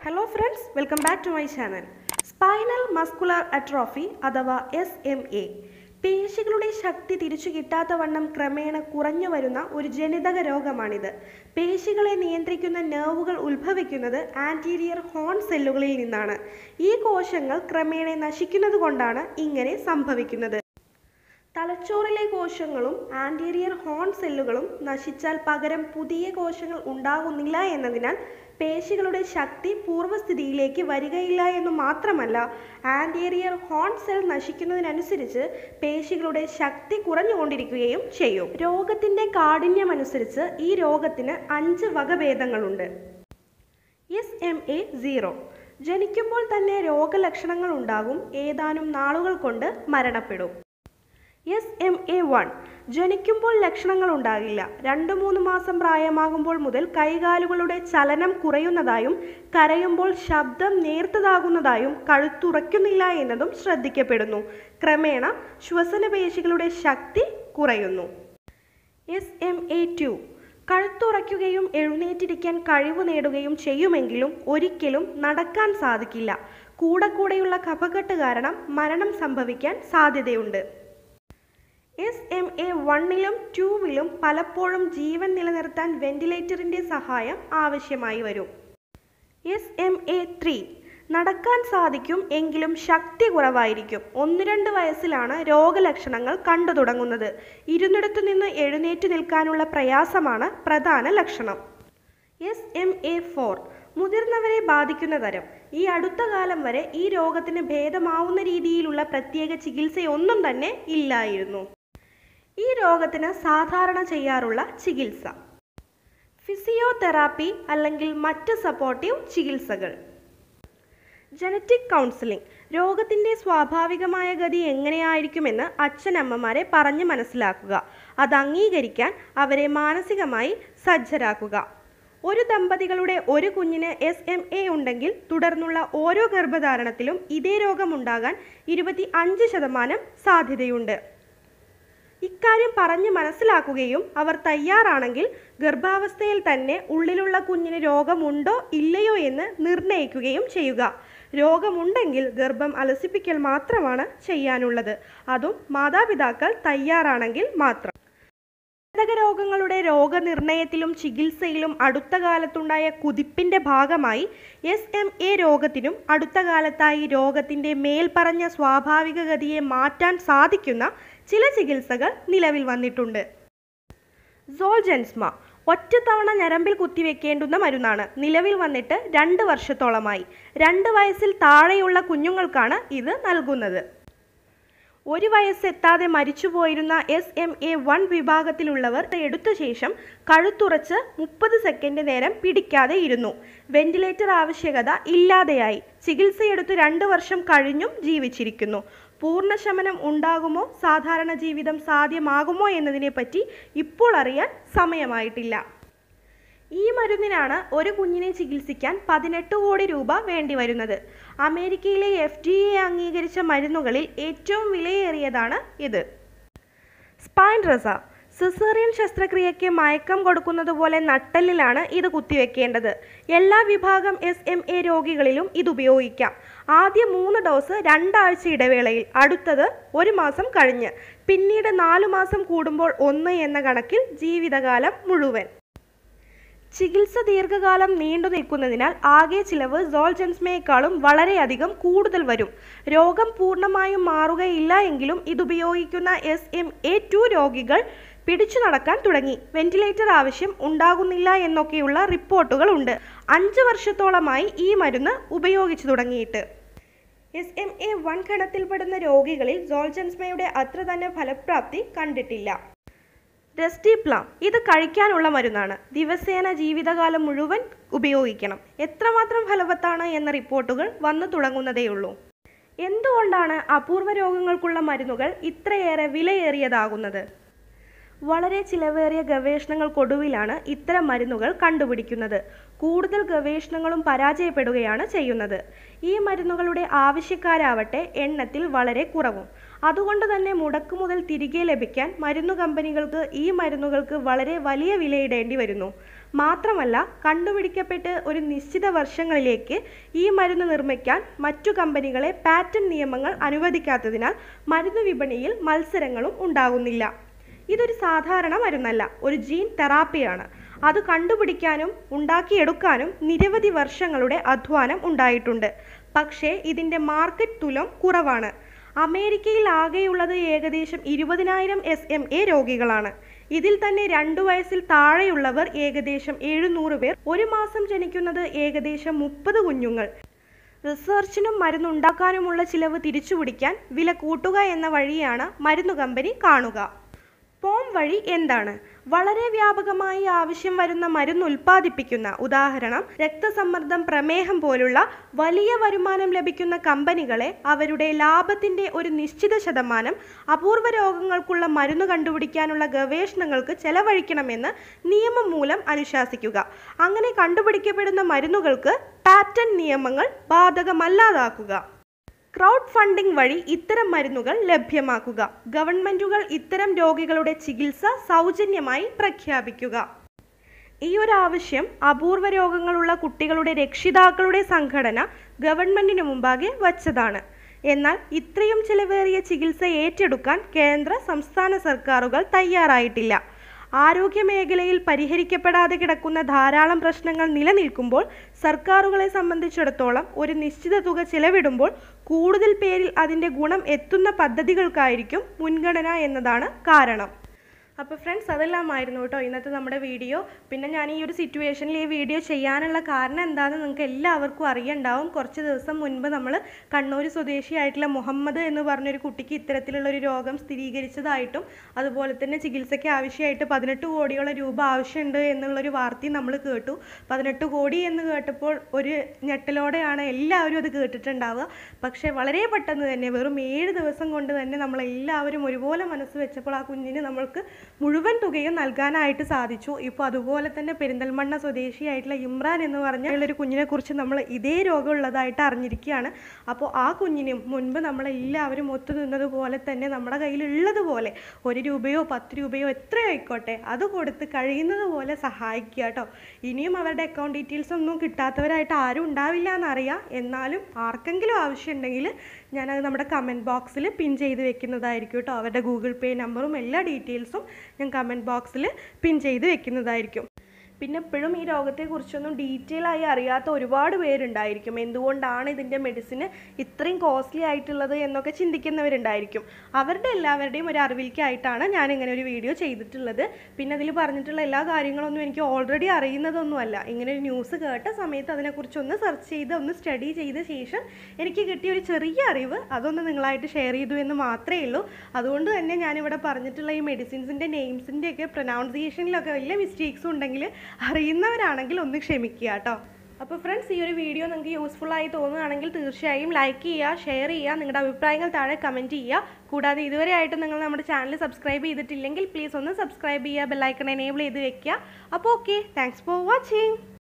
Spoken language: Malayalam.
hello friends welcome back to my channel spinal muscular atrophy അഥവാ എസ് എം എ പേശികളുടെ ശക്തി തിരിച്ചു കിട്ടാത്ത വണ്ണം ക്രമേണ കുറഞ്ഞു വരുന്ന ഒരു ജനിതക രോഗമാണിത് പേശികളെ നിയന്ത്രിക്കുന്ന നെർവുകൾ ഉത്ഭവിക്കുന്നത് ആൻറ്റീരിയർ ഹോൺ സെല്ലുകളിൽ നിന്നാണ് ഈ കോശങ്ങൾ ക്രമേണ നശിക്കുന്നത് കൊണ്ടാണ് ഇങ്ങനെ സംഭവിക്കുന്നത് തലച്ചോറിലെ കോശങ്ങളും ആൻറ്റീരിയർ ഹോൺ സെല്ലുകളും നശിച്ചാൽ പകരം പുതിയ കോശങ്ങൾ ഉണ്ടാകുന്നില്ല എന്നതിനാൽ പേശികളുടെ ശക്തി പൂർവ്വസ്ഥിതിയിലേക്ക് വരികയില്ല എന്ന് മാത്രമല്ല ആൻറ്റീരിയർ ഹോൺ സെൽ നശിക്കുന്നതിനനുസരിച്ച് പേശികളുടെ ശക്തി കുറഞ്ഞുകൊണ്ടിരിക്കുകയും ചെയ്യും രോഗത്തിൻ്റെ കാഠിന്യമനുസരിച്ച് ഈ രോഗത്തിന് അഞ്ച് വകഭേദങ്ങളുണ്ട് എസ് എം എ സീറോ ജനിക്കുമ്പോൾ തന്നെ രോഗലക്ഷണങ്ങൾ ഉണ്ടാകും ഏതാനും നാളുകൾ കൊണ്ട് മരണപ്പെടും എസ് എം എ വൺ ജനിക്കുമ്പോൾ ലക്ഷണങ്ങൾ ഉണ്ടാകില്ല രണ്ട് മൂന്ന് മാസം പ്രായമാകുമ്പോൾ മുതൽ കൈകാലുകളുടെ ചലനം കുറയുന്നതായും കരയുമ്പോൾ ശബ്ദം നേർത്തതാകുന്നതായും കഴുത്തുറയ്ക്കുന്നില്ല എന്നതും ശ്രദ്ധിക്കപ്പെടുന്നു ക്രമേണ ശ്വസനപേശികളുടെ ശക്തി കുറയുന്നു എസ് എം എ ടു കഴുത്തുറയ്ക്കുകയും എഴുന്നേറ്റിരിക്കാൻ കഴിവ് നേടുകയും ചെയ്യുമെങ്കിലും ഒരിക്കലും നടക്കാൻ സാധിക്കില്ല കൂടെ കൂടെയുള്ള കഫക്കെട്ട് കാരണം മരണം സംഭവിക്കാൻ സാധ്യതയുണ്ട് എസ് എം എ വണ്ണിലും ടൂവിലും പലപ്പോഴും ജീവൻ നിലനിർത്താൻ വെന്റിലേറ്ററിന്റെ സഹായം ആവശ്യമായി വരും എസ് എം എ ത്രീ നടക്കാൻ സാധിക്കും എങ്കിലും ശക്തി കുറവായിരിക്കും ഒന്ന് രണ്ട് വയസ്സിലാണ് രോഗലക്ഷണങ്ങൾ കണ്ടു തുടങ്ങുന്നത് ഇരുന്നിടത്തു നിന്ന് എഴുന്നേറ്റ് നിൽക്കാനുള്ള പ്രയാസമാണ് പ്രധാന ലക്ഷണം എസ് എം എ ഫോർ മുതിർന്നവരെ ബാധിക്കുന്ന തരം ഈ അടുത്ത കാലം വരെ ഈ രോഗത്തിന് ഭേദമാവുന്ന രീതിയിലുള്ള പ്രത്യേക ചികിത്സയൊന്നും തന്നെ ഇല്ലായിരുന്നു ഈ രോഗത്തിന് സാധാരണ ചെയ്യാറുള്ള ചികിത്സ ഫിസിയോതെറാപ്പി അല്ലെങ്കിൽ മറ്റ് സപ്പോർട്ടീവ് ചികിത്സകൾ ജനറ്റിക് കൗൺസിലിംഗ് രോഗത്തിൻ്റെ സ്വാഭാവികമായ ഗതി എങ്ങനെയായിരിക്കുമെന്ന് അച്ഛനമ്മമാരെ പറഞ്ഞ് മനസ്സിലാക്കുക അത് അംഗീകരിക്കാൻ അവരെ മാനസികമായി സജ്ജരാക്കുക ഒരു ദമ്പതികളുടെ ഒരു കുഞ്ഞിന് എസ് എം എ ഉണ്ടെങ്കിൽ തുടർന്നുള്ള ഓരോ ഗർഭധാരണത്തിലും ഇതേ രോഗമുണ്ടാകാൻ ഇരുപത്തി അഞ്ച് ശതമാനം സാധ്യതയുണ്ട് ഇക്കാര്യം പറഞ്ഞ് മനസ്സിലാക്കുകയും അവർ തയ്യാറാണെങ്കിൽ ഗർഭാവസ്ഥയിൽ തന്നെ ഉള്ളിലുള്ള കുഞ്ഞിന് രോഗമുണ്ടോ ഇല്ലയോ എന്ന് നിർണ്ണയിക്കുകയും ചെയ്യുക രോഗമുണ്ടെങ്കിൽ ഗർഭം അലസിപ്പിക്കൽ മാത്രമാണ് ചെയ്യാനുള്ളത് അതും മാതാപിതാക്കൾ തയ്യാറാണെങ്കിൽ മാത്രം ജനിതക രോഗങ്ങളുടെ രോഗനിർണയത്തിലും ചികിത്സയിലും അടുത്ത കാലത്തുണ്ടായ കുതിപ്പിന്റെ ഭാഗമായി എസ് എം എ രോഗത്തിനും അടുത്ത കാലത്തായി രോഗത്തിന്റെ മേൽപ്പറഞ്ഞ സ്വാഭാവിക ഗതിയെ മാറ്റാൻ സാധിക്കുന്ന ചില ചികിത്സകൾ നിലവിൽ വന്നിട്ടുണ്ട് സോൾജൻസ്മ ഒറ്റത്തവണ ഞരമ്പിൽ കുത്തിവെക്കേണ്ടുന്ന മരുന്നാണ് നിലവിൽ വന്നിട്ട് രണ്ട് വർഷത്തോളമായി രണ്ട് വയസ്സിൽ താഴെയുള്ള കുഞ്ഞുങ്ങൾക്കാണ് ഇത് നൽകുന്നത് ഒരു വയസ്സെത്താതെ മരിച്ചുപോയിരുന്ന എസ് എം എ വൺ വിഭാഗത്തിലുള്ളവർ എടുത്ത ശേഷം കഴുത്തുറച്ച് മുപ്പത് സെക്കൻഡ് നേരം പിടിക്കാതെ ഇരുന്നു വെന്റിലേറ്റർ ആവശ്യകത ഇല്ലാതെയായി ചികിത്സയെടുത്ത് രണ്ട് വർഷം കഴിഞ്ഞും ജീവിച്ചിരിക്കുന്നു പൂർണ്ണശമനം ഉണ്ടാകുമോ സാധാരണ ജീവിതം സാധ്യമാകുമോ എന്നതിനെപ്പറ്റി ഇപ്പോൾ അറിയാൻ സമയമായിട്ടില്ല ഈ മരുന്നിനാണ് ഒരു കുഞ്ഞിനെ ചികിത്സിക്കാൻ പതിനെട്ട് കോടി രൂപ വേണ്ടിവരുന്നത് അമേരിക്കയിലെ എഫ് ഡി എ അംഗീകരിച്ച മരുന്നുകളിൽ ഏറ്റവും വിലയേറിയതാണ് ഇത് സ്പൈൻ റസ സിസേറിയൻ ശസ്ത്രക്രിയയ്ക്ക് മയക്കം കൊടുക്കുന്നത് പോലെ നട്ടെല്ലിലാണ് ഇത് കുത്തിവെക്കേണ്ടത് എല്ലാ വിഭാഗം എസ് എം എ രോഗികളിലും ഇത് ഉപയോഗിക്കാം ആദ്യ മൂന്ന് ഡോസ് രണ്ടാഴ്ച ഇടവേളയിൽ അടുത്തത് ഒരു മാസം കഴിഞ്ഞ് പിന്നീട് നാലു മാസം കൂടുമ്പോൾ ഒന്ന് എന്ന കണക്കിൽ ജീവിതകാലം മുഴുവൻ ചികിത്സ ദീർഘകാലം നീണ്ടു നിൽക്കുന്നതിനാൽ ആകെ ചിലവ് സോൾജൻസ്മയേക്കാളും വളരെയധികം കൂടുതൽ വരും രോഗം പൂർണ്ണമായും മാറുകയില്ല എങ്കിലും ഇതുപയോഗിക്കുന്ന എസ് എം എ ടു രോഗികൾ പിടിച്ചു നടക്കാൻ തുടങ്ങി വെന്റിലേറ്റർ ആവശ്യം ഉണ്ടാകുന്നില്ല എന്നൊക്കെയുള്ള റിപ്പോർട്ടുകളുണ്ട് അഞ്ച് വർഷത്തോളമായി ഈ മരുന്ന് ഉപയോഗിച്ചു തുടങ്ങിയിട്ട് എസ് എം എ വൺ ഗണത്തിൽപ്പെടുന്ന രോഗികളിൽ സോൾജൻസ്മയുടെ അത്ര തന്നെ ഫലപ്രാപ്തി കണ്ടിട്ടില്ല റെസ്റ്റിപ്ലാം ഇത് കഴിക്കാനുള്ള മരുന്നാണ് ദിവസേന ജീവിതകാലം മുഴുവൻ ഉപയോഗിക്കണം എത്രമാത്രം ഫലവത്താണ് എന്ന റിപ്പോർട്ടുകൾ വന്നു തുടങ്ങുന്നതേയുള്ളൂ എന്തുകൊണ്ടാണ് അപൂർവ രോഗങ്ങൾക്കുള്ള മരുന്നുകൾ ഇത്രയേറെ വിലയേറിയതാകുന്നത് വളരെ ചിലവേറിയ ഗവേഷണങ്ങൾക്കൊടുവിലാണ് ഇത്തരം മരുന്നുകൾ കണ്ടുപിടിക്കുന്നത് കൂടുതൽ ഗവേഷണങ്ങളും പരാജയപ്പെടുകയാണ് ചെയ്യുന്നത് ഈ മരുന്നുകളുടെ ആവശ്യക്കാരാവട്ടെ എണ്ണത്തിൽ വളരെ കുറവും അതുകൊണ്ട് തന്നെ മുടക്കു മുതൽ തിരികെ ലഭിക്കാൻ മരുന്നു കമ്പനികൾക്ക് ഈ മരുന്നുകൾക്ക് വളരെ വലിയ വിലയിടേണ്ടി വരുന്നു മാത്രമല്ല കണ്ടുപിടിക്കപ്പെട്ട് ഒരു നിശ്ചിത വർഷങ്ങളിലേക്ക് ഈ മരുന്ന് നിർമ്മിക്കാൻ മറ്റു കമ്പനികളെ പാറ്റന്റ് നിയമങ്ങൾ അനുവദിക്കാത്തതിനാൽ മരുന്ന് വിപണിയിൽ മത്സരങ്ങളും ഉണ്ടാകുന്നില്ല ഇതൊരു സാധാരണ മരുന്നല്ല ഒരു ജീൻ തെറാപ്പിയാണ് അത് കണ്ടുപിടിക്കാനും ഉണ്ടാക്കിയെടുക്കാനും നിരവധി വർഷങ്ങളുടെ അധ്വാനം ഉണ്ടായിട്ടുണ്ട് പക്ഷേ ഇതിൻ്റെ മാർക്കറ്റ് തുലം കുറവാണ് അമേരിക്കയിൽ ആകെയുള്ളത് ഏകദേശം ഇരുപതിനായിരം എസ് എം എ രോഗികളാണ് ഇതിൽ തന്നെ രണ്ടു വയസ്സിൽ താഴെയുള്ളവർ ഏകദേശം എഴുന്നൂറ് പേർ ഒരു മാസം ജനിക്കുന്നത് ഏകദേശം മുപ്പത് കുഞ്ഞുങ്ങൾ റിസർച്ചിനും മരുന്നുണ്ടാക്കാനുമുള്ള ചിലവ് തിരിച്ചുപിടിക്കാൻ വില കൂട്ടുക എന്ന വഴിയാണ് മരുന്നു കമ്പനി കാണുക പോം വഴി എന്താണ് വളരെ വ്യാപകമായി ആവശ്യം വരുന്ന മരുന്ന് ഉൽപ്പാദിപ്പിക്കുന്ന ഉദാഹരണം രക്തസമ്മർദ്ദം പ്രമേഹം പോലുള്ള വലിയ വരുമാനം ലഭിക്കുന്ന കമ്പനികളെ അവരുടെ ലാഭത്തിന്റെ ഒരു നിശ്ചിത ശതമാനം അപൂർവ രോഗങ്ങൾക്കുള്ള മരുന്ന് കണ്ടുപിടിക്കാനുള്ള ഗവേഷണങ്ങൾക്ക് ചെലവഴിക്കണമെന്ന് നിയമം മൂലം അനുശാസിക്കുക അങ്ങനെ കണ്ടുപിടിക്കപ്പെടുന്ന മരുന്നുകൾക്ക് പാറ്റന്റ് നിയമങ്ങൾ ബാധകമല്ലാതാക്കുക ക്രൗഡ് ഫണ്ടിംഗ് വഴി ഇത്തരം മരുന്നുകൾ ലഭ്യമാക്കുക ഗവൺമെന്റുകൾ ഇത്തരം രോഗികളുടെ ചികിത്സ സൗജന്യമായി പ്രഖ്യാപിക്കുക ഈ ഒരു ആവശ്യം അപൂർവ രോഗങ്ങളുള്ള കുട്ടികളുടെ രക്ഷിതാക്കളുടെ സംഘടന ഗവൺമെന്റിന് മുമ്പാകെ വച്ചതാണ് എന്നാൽ ഇത്രയും ചിലവേറിയ ചികിത്സ ഏറ്റെടുക്കാൻ കേന്ദ്ര സംസ്ഥാന സർക്കാരുകൾ തയ്യാറായിട്ടില്ല ആരോഗ്യ മേഖലയിൽ പരിഹരിക്കപ്പെടാതെ കിടക്കുന്ന ധാരാളം പ്രശ്നങ്ങൾ നിലനിൽക്കുമ്പോൾ സർക്കാരുകളെ സംബന്ധിച്ചിടത്തോളം ഒരു നിശ്ചിത തുക ചിലവിടുമ്പോൾ കൂടുതൽ പേരിൽ അതിൻ്റെ ഗുണം എത്തുന്ന പദ്ധതികൾക്കായിരിക്കും മുൻഗണന എന്നതാണ് കാരണം അപ്പോൾ ഫ്രണ്ട്സ് അതെല്ലാമായിരുന്നു കേട്ടോ ഇന്നത്തെ നമ്മുടെ വീഡിയോ പിന്നെ ഞാൻ ഈ ഒരു സിറ്റുവേഷനിൽ ഈ വീഡിയോ ചെയ്യാനുള്ള കാരണം എന്താണെന്ന് നിങ്ങൾക്ക് എല്ലാവർക്കും അറിയണ്ടാവും കുറച്ച് ദിവസം മുൻപ് നമ്മൾ കണ്ണൂർ സ്വദേശിയായിട്ടുള്ള മുഹമ്മദ് എന്ന് പറഞ്ഞൊരു കുട്ടിക്ക് ഇത്തരത്തിലുള്ള ഒരു രോഗം സ്ഥിരീകരിച്ചതായിട്ടും അതുപോലെ തന്നെ ചികിത്സയ്ക്ക് ആവശ്യമായിട്ട് പതിനെട്ട് കോടിയോളം രൂപ ആവശ്യമുണ്ട് എന്നുള്ളൊരു വാർത്തയും നമ്മൾ കേട്ടു പതിനെട്ട് കോടി എന്ന് കേട്ടപ്പോൾ ഒരു ഞെട്ടലോടെയാണ് എല്ലാവരും അത് കേട്ടിട്ടുണ്ടാവുക പക്ഷേ വളരെ പെട്ടെന്ന് തന്നെ വെറും ഏഴ് ദിവസം കൊണ്ട് തന്നെ നമ്മളെല്ലാവരും ഒരുപോലെ മനസ്സ് വെച്ചപ്പോൾ ആ കുഞ്ഞിന് നമ്മൾക്ക് മുഴുവൻ തുകയും നൽകാനായിട്ട് സാധിച്ചു ഇപ്പോൾ അതുപോലെ തന്നെ പെരിന്തൽമണ്ണ സ്വദേശിയായിട്ടുള്ള ഇമ്രാൻ എന്ന് പറഞ്ഞ ഒരു കുഞ്ഞിനെ കുറിച്ച് നമ്മൾ ഇതേ രോഗമുള്ളതായിട്ട് അറിഞ്ഞിരിക്കുകയാണ് അപ്പോൾ ആ കുഞ്ഞിനും മുൻപ് നമ്മളെല്ലാവരും ഒത്തു നിന്നതുപോലെ തന്നെ നമ്മുടെ കയ്യിലുള്ളതുപോലെ ഒരു രൂപയോ പത്ത് രൂപയോ എത്രയോ ആയിക്കോട്ടെ അത് കൊടുത്ത് കഴിയുന്നത് പോലെ സഹായിക്കുക കേട്ടോ ഇനിയും അവരുടെ അക്കൗണ്ട് ഡീറ്റെയിൽസ് ഒന്നും കിട്ടാത്തവരായിട്ട് ആരും ഉണ്ടാവില്ല എന്നറിയാം എന്നാലും ആർക്കെങ്കിലും ആവശ്യമുണ്ടെങ്കിൽ ഞാനത് നമ്മുടെ കമൻറ്റ് ബോക്സിൽ പിൻ ചെയ്ത് വെക്കുന്നതായിരിക്കും കേട്ടോ അവരുടെ ഗൂഗിൾ പേ നമ്പറും എല്ലാ ഡീറ്റെയിൽസും ഞാൻ കമൻറ്റ് ബോക്സിൽ പിൻ ചെയ്ത് വെക്കുന്നതായിരിക്കും പിന്നെ എപ്പോഴും ഈ രോഗത്തെക്കുറിച്ചൊന്നും ഡീറ്റെയിൽ ആയി അറിയാത്ത ഒരുപാട് പേരുണ്ടായിരിക്കും എന്തുകൊണ്ടാണ് ഇതിൻ്റെ മെഡിസിന് ഇത്രയും കോസ്റ്റ്ലി ആയിട്ടുള്ളത് എന്നൊക്കെ ചിന്തിക്കുന്നവരുണ്ടായിരിക്കും അവരുടെ എല്ലാവരുടെയും ഒരു അറിവിലേക്കായിട്ടാണ് ഞാൻ ഇങ്ങനെ ഒരു വീഡിയോ ചെയ്തിട്ടുള്ളത് പിന്നെ അതിൽ പറഞ്ഞിട്ടുള്ള എല്ലാ കാര്യങ്ങളൊന്നും എനിക്ക് ഓൾറെഡി അറിയുന്നതൊന്നുമല്ല ഇങ്ങനെ ഒരു ന്യൂസ് കേട്ട സമയത്ത് അതിനെക്കുറിച്ച് ഒന്ന് സെർച്ച് ചെയ്ത് ഒന്ന് സ്റ്റഡി ചെയ്ത ശേഷം എനിക്ക് കിട്ടിയ ഒരു ചെറിയ അറിവ് അതൊന്ന് നിങ്ങളായിട്ട് ഷെയർ ചെയ്തു എന്ന് മാത്രമേ ഉള്ളൂ അതുകൊണ്ട് തന്നെ ഞാനിവിടെ പറഞ്ഞിട്ടുള്ള ഈ മെഡിസിൻസിൻ്റെ നെയിംസിൻ്റെ ഒക്കെ പ്രൊനൗൺസിയേഷനിലൊക്കെ വലിയ മിസ്റ്റേക്സും ഉണ്ടെങ്കിൽ അറിയുന്നവരാണെങ്കിൽ ഒന്ന് ക്ഷമിക്കുക കേട്ടോ അപ്പോൾ ഫ്രണ്ട്സ് ഈ ഒരു വീഡിയോ നിങ്ങൾക്ക് യൂസ്ഫുൾ ആയി തോന്നുകയാണെങ്കിൽ തീർച്ചയായും ലൈക്ക് ചെയ്യുക ഷെയർ ചെയ്യുക നിങ്ങളുടെ അഭിപ്രായങ്ങൾ താഴെ കമൻറ്റ് ചെയ്യുക കൂടാതെ ഇതുവരെ ആയിട്ട് നിങ്ങൾ നമ്മുടെ ചാനൽ സബ്സ്ക്രൈബ് ചെയ്തിട്ടില്ലെങ്കിൽ പ്ലീസ് ഒന്ന് സബ്സ്ക്രൈബ് ചെയ്യുക ബെല്ലൈക്കൺ എനേബിൾ ചെയ്ത് വെക്കുക അപ്പോൾ ഓക്കെ താങ്ക്സ് ഫോർ വാച്ചിങ്